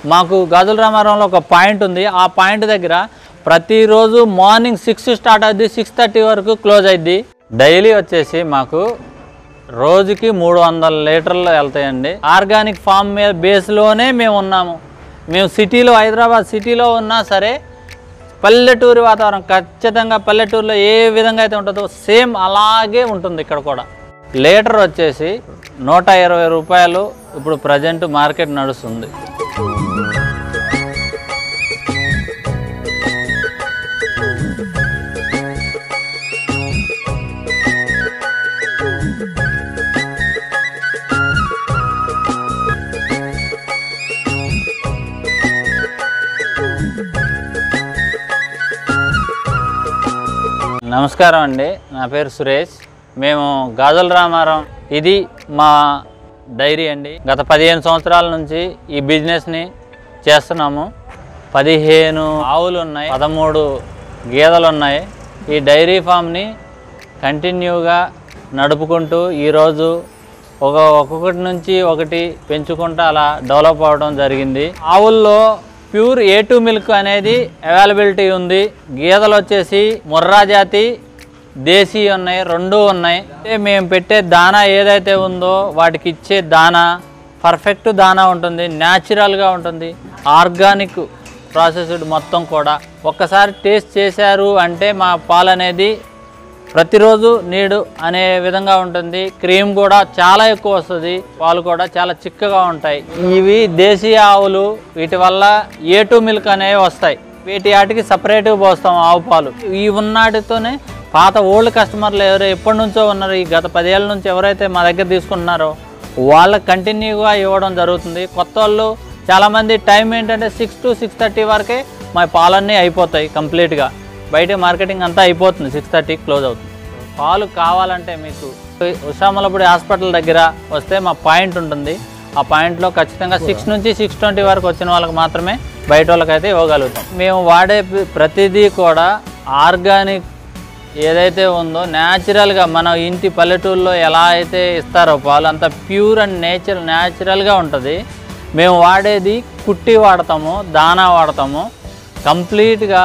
మాకు గాజుల రామారంలో ఒక పాయింట్ ఉంది ఆ పాయింట్ దగ్గర ప్రతిరోజు మార్నింగ్ సిక్స్ స్టార్ట్ అవుద్ది సిక్స్ థర్టీ వరకు క్లోజ్ అయింది డైలీ వచ్చేసి మాకు రోజుకి మూడు వందల లీటర్లు వెళ్తాయండి ఆర్గానిక్ ఫామ్ మీద బేస్లోనే మేము ఉన్నాము మేము సిటీలో హైదరాబాద్ సిటీలో ఉన్నా సరే పల్లెటూరి వాతావరణం ఖచ్చితంగా పల్లెటూరులో ఏ విధంగా అయితే ఉంటుందో సేమ్ అలాగే ఉంటుంది ఇక్కడ కూడా లీటర్ వచ్చేసి నూట ఇరవై రూపాయలు ఇప్పుడు ప్రజెంట్ మార్కెట్ నడుస్తుంది నమస్కారం అండి నా పేరు సురేష్ మేము గాజుల రామారం ఇది మా డైరీ అండి గత పదిహేను సంవత్సరాల నుంచి ఈ బిజినెస్ని చేస్తున్నాము పదిహేను ఆవులు ఉన్నాయి పదమూడు గేదెలు ఉన్నాయి ఈ డైరీ ఫామ్ని కంటిన్యూగా నడుపుకుంటూ ఈరోజు ఒక ఒక్కొక్కటి నుంచి ఒకటి పెంచుకుంటూ అలా డెవలప్ అవ్వడం జరిగింది ఆవుల్లో ప్యూర్ ఏ టూ మిల్క్ అనేది అవైలబిలిటీ ఉంది గేదెలు వచ్చేసి ముర్రా జాతి దేశీ ఉన్నాయి రెండు ఉన్నాయి అంటే మేము పెట్టే దానా ఏదైతే ఉందో వాటికి ఇచ్చే దానా పర్ఫెక్ట్ దానా ఉంటుంది న్యాచురల్గా ఉంటుంది ఆర్గానిక్ ప్రాసెస్డ్ మొత్తం కూడా ఒక్కసారి టేస్ట్ చేశారు అంటే మా పాలు అనేది ప్రతిరోజు నీడు అనే విధంగా ఉంటుంది క్రీమ్ కూడా చాలా ఎక్కువ వస్తుంది పాలు కూడా చాలా చిక్కగా ఉంటాయి ఇవి దేశీయ ఆవులు వీటి వల్ల ఏ టూ మిల్క్ అనేవి వస్తాయి వీటి వాటికి సపరేట్గా పోస్తాం ఆవు పాలు ఈ ఉన్నాటితోనే పాత ఓల్డ్ కస్టమర్లు ఎవరు ఎప్పటి నుంచో ఉన్నారు ఈ గత పదేళ్ళ నుంచి ఎవరైతే మా దగ్గర తీసుకుంటున్నారో వాళ్ళకి కంటిన్యూగా ఇవ్వడం జరుగుతుంది కొత్త వాళ్ళు చాలామంది టైం ఏంటంటే సిక్స్ టు సిక్స్ థర్టీ వరకే మా పాలన్నీ అయిపోతాయి కంప్లీట్గా బయట మార్కెటింగ్ అంతా అయిపోతుంది సిక్స్ థర్టీకి క్లోజ్ అవుతుంది పాలు కావాలంటే మీకు ఉషామలపూడి హాస్పిటల్ దగ్గర వస్తే మా పాయింట్ ఉంటుంది ఆ పాయింట్లో ఖచ్చితంగా సిక్స్ నుంచి సిక్స్ ట్వంటీ వరకు వచ్చిన వాళ్ళకి మాత్రమే బయట వాళ్ళకైతే ఇవ్వగలుగుతాం మేము వాడే ప్ర- ప్రతిదీ కూడా ఆర్గానిక్ ఏదైతే ఉందో న్యాచురల్గా మన ఇంటి పల్లెటూరులో ఎలా అయితే ఇస్తారో పాలు అంత ప్యూర్ అండ్ నేచర్ న్యాచురల్గా ఉంటుంది మేము వాడేది కుట్టి వాడతాము దానా వాడతాము కంప్లీట్గా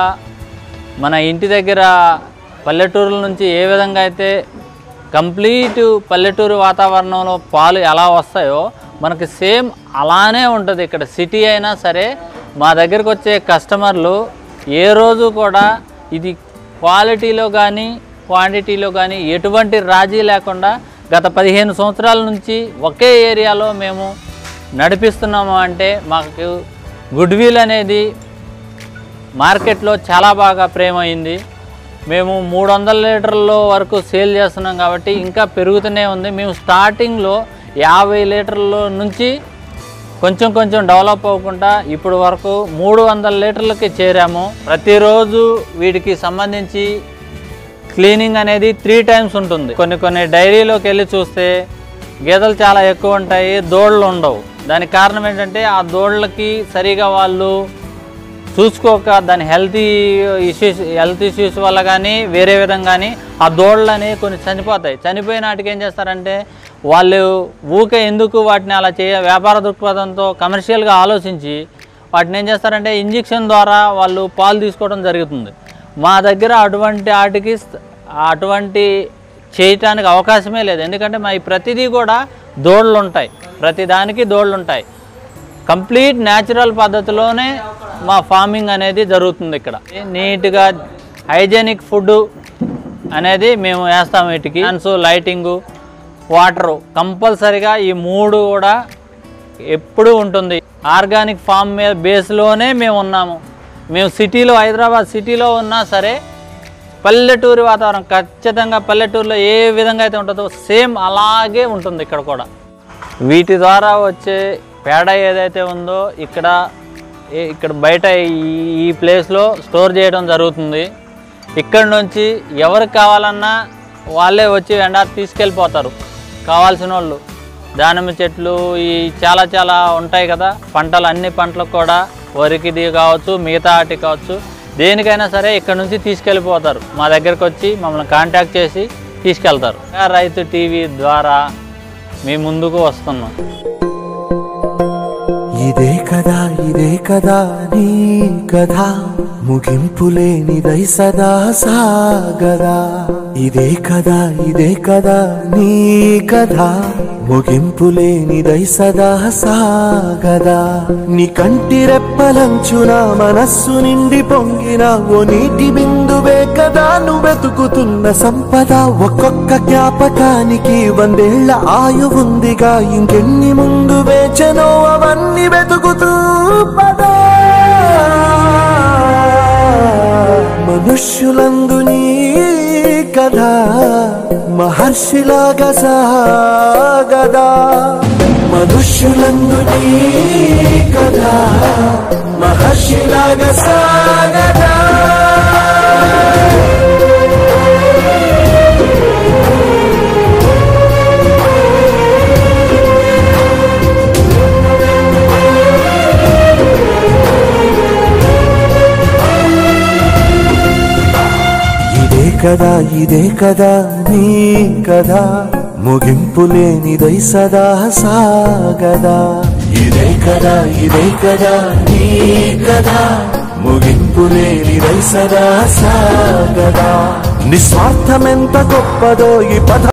మన ఇంటి దగ్గర పల్లెటూరుల నుంచి ఏ విధంగా అయితే కంప్లీట్ పల్లెటూరు వాతావరణంలో పాలు ఎలా వస్తాయో మనకి సేమ్ అలానే ఉంటుంది ఇక్కడ సిటీ అయినా సరే మా దగ్గరకు వచ్చే కస్టమర్లు ఏ రోజు కూడా ఇది క్వాలిటీలో కానీ క్వాంటిటీలో కానీ ఎటువంటి రాజీ లేకుండా గత పదిహేను సంవత్సరాల నుంచి ఒకే ఏరియాలో మేము నడిపిస్తున్నాము అంటే మాకు గుడ్ విల్ అనేది మార్కెట్లో చాలా బాగా ప్రేమ అయింది మేము మూడు వందల లీటర్ల వరకు సేల్ చేస్తున్నాం కాబట్టి ఇంకా పెరుగుతూనే ఉంది మేము స్టార్టింగ్లో యాభై లీటర్ల నుంచి కొంచెం కొంచెం డెవలప్ అవ్వకుండా ఇప్పుడు వరకు మూడు వందల లీటర్లకి చేరాము ప్రతిరోజు వీటికి సంబంధించి క్లీనింగ్ అనేది త్రీ టైమ్స్ ఉంటుంది కొన్ని కొన్ని డైరీలోకి వెళ్ళి చూస్తే గేదెలు చాలా ఎక్కువ ఉంటాయి దోళ్ళు ఉండవు దానికి కారణం ఏంటంటే ఆ దోళ్ళకి సరిగా వాళ్ళు చూసుకోక దాని హెల్తీ ఇష్యూస్ హెల్త్ ఇష్యూస్ వల్ల కానీ వేరే విధంగా కానీ ఆ దోళ్ళని కొన్ని చనిపోతాయి చనిపోయిన వాటికి ఏం చేస్తారంటే వాళ్ళు ఊకే ఎందుకు వాటిని అలా చేయ వ్యాపార దృక్పథంతో కమర్షియల్గా ఆలోచించి వాటిని ఏం చేస్తారంటే ఇంజెక్షన్ ద్వారా వాళ్ళు పాలు తీసుకోవడం జరుగుతుంది మా దగ్గర అటువంటి వాటికి స్- అటువంటి చేయటానికి అవకాశమే లేదు ఎందుకంటే మా ఈ ప్రతిదీ కూడా దోళ్ళు ఉంటాయి ప్రతి దానికి దోళ్ళు ఉంటాయి కంప్లీట్ న్యాచురల్ పద్ధతిలోనే మా ఫార్మింగ్ అనేది జరుగుతుంది ఇక్కడ నీట్గా హైజెనిక్ ఫుడ్ అనేది మేము వేస్తాం వీటికి ఫ్యాన్స్ లైటింగు వాటరు కంపల్సరిగా ఈ మూడు కూడా ఎప్పుడూ ఉంటుంది ఆర్గానిక్ ఫామ్ మీద బేస్లోనే మేము ఉన్నాము మేము సిటీలో హైదరాబాద్ సిటీలో ఉన్నా సరే పల్లెటూరి వాతావరణం ఖచ్చితంగా పల్లెటూరులో ఏ విధంగా అయితే ఉంటుందో సేమ్ అలాగే ఉంటుంది ఇక్కడ కూడా వీటి ద్వారా వచ్చే పేడ ఏదైతే ఉందో ఇక్కడ ఏ- ఇక్కడ బయట ఈ- ఈ ప్లేస్లో స్టోర్ చేయడం జరుగుతుంది ఇక్కడ నుంచి ఎవరికి కావాలన్నా వాళ్ళే వచ్చి వెండా తీసుకెళ్ళిపోతారు కావాల్సిన వాళ్ళు దానిమ్మ చెట్లు ఈ చాలా చాలా ఉంటాయి కదా పంటలు అన్ని పంటలకు కూడా వరికిది కావచ్చు మిగతా వాటికి కావచ్చు దేనికైనా సరే ఇక్కడ నుంచి తీసుకెళ్ళిపోతారు మా దగ్గరకు వచ్చి మమ్మల్ని కాంటాక్ట్ చేసి తీసుకెళ్తారు రైతు టీవీ ద్వారా మీ ముందుకు వస్తున్నాం ఇదే కదా ఇదే కదా నీ కథ ముగింపు లేనిదై సదా సాగదా ఇదే కదా ఇదే కదా నీ కథ ముగింపు లేనిదై సదా సాగదా నీ కంటి రెప్పలంచున మనస్సు నిండి పొంగిన ఓ నీటి బిందువే కదా నువ్వు వెతుకుతున్న సంపద ఒక్కొక్క జ్ఞాపకానికి వందేళ్ల ఆయువుందిగా ఇంకెన్ని ముందు వేచనో అవన్నీ వెతుకుతూ పదా మనుష్యులందు నీ కథ మహర్షిలాగా సాగదా మనుష్యులందు నీ కథ మహర్షిలాగా సాగదా ఇదే కదా ఇదే కదా నీ కదా ముగింపు లేనిదై సదా సాగదా ఇదే కదా ఇదే కదా నీ కదా ముగింపు లేనిదై సదా సాగదా నిస్వార్థమెంత గొప్పదో ఈ పద